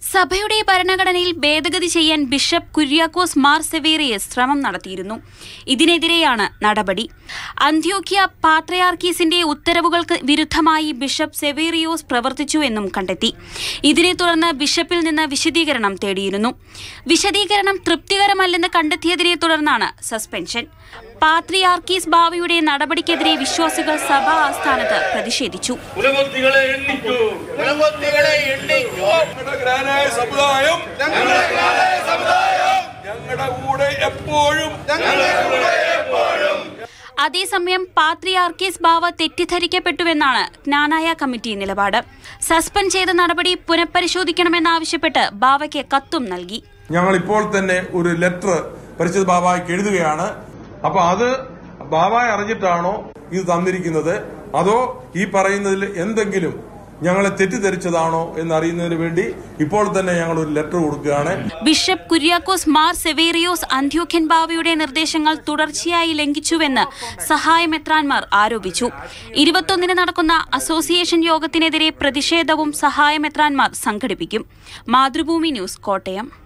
സഭയുടെ ഭരണഘടനയിൽ ഭേദഗതി ചെയ്യാൻ ബിഷപ്പ് കുര്യാക്കോസ് മാർ സെവേറിയസ് ശ്രമം നടത്തിയിരുന്നു ഇതിനെതിരെയാണ് നടപടി അന്ത്യോക്യ പാത്രയാർക്കീസിന്റെ ഉത്തരവുകൾക്ക് വിരുദ്ധമായി ബിഷപ്പ് സെവേറിയോസ് പ്രവർത്തിച്ചുവെന്നും കണ്ടെത്തി ഇതിനെ തുടർന്ന് ബിഷപ്പിൽ നിന്ന് വിശദീകരണം തേടിയിരുന്നു വിശദീകരണം തൃപ്തികരമല്ലെന്ന് കണ്ടെത്തിയതിനെ തുടർന്നാണ് സസ്പെൻഷൻ പാത്രിയാർക്കീസ് ബാവയുടെ നടപടിക്കെതിരെ വിശ്വാസികൾ സഭാ ആസ്ഥാനത്ത് പ്രതിഷേധിച്ചു കുലപത്തികളെ എണ്ണിക്കൂ കുലപത്തികളെ എണ്ണിക്കൂ ഞങ്ങളുടെ ഗ്രാനായ സമുദായം ഞങ്ങളുടെ കൂടെ എപ്പോഴും അതേസമയം പാത്രിയാർക്കീസ് ബാവ തെറ്റിദ്ധരിക്കപ്പെട്ടുവെന്നാണ് ജ്ഞാനായ കമ്മിറ്റി നിലപാട് സസ്പെൻഡ് ചെയ്ത നടപടി പുനഃപരിശോധിക്കണമെന്നാവശ്യപ്പെട്ട് ബാവയ്ക്ക് കത്തും നൽകി ഞങ്ങൾ ഇപ്പോൾ തന്നെ ഒരു ലെറ്റർ പരിശുദ്ധ ബാബായ്ക്ക് എഴുതുകയാണ് അപ്പൊ അത് ബാബായ അറിഞ്ഞിട്ടാണോ ഇത് തന്നിരിക്കുന്നത് അതോ ഈ പറയുന്നതിൽ എന്തെങ്കിലും ഞങ്ങളെ തെറ്റിദ്ധരിച്ചതാണോ എന്നറിയുന്നതിന് വേണ്ടി ഇപ്പോൾ തന്നെ ഞങ്ങൾ ഒരു ലെറ്റർ കൊടുക്കുകയാണ് ബിഷപ്പ് കുര്യാക്കോസ് മാർ സെവേറിയോസ് അന്ത്യോഖ്യൻ ബാവയുടെ നിർദ്ദേശങ്ങൾ തുടർച്ചയായി ലംഘിച്ചുവെന്ന് സഹായമെത്രാൻമാർ ആരോപിച്ചു ഇരുപത്തൊന്നിന് നടക്കുന്ന അസോസിയേഷൻ യോഗത്തിനെതിരെ പ്രതിഷേധവും സഹായമെത്രാൻമാർ സംഘടിപ്പിക്കും മാതൃഭൂമി ന്യൂസ് കോട്ടയം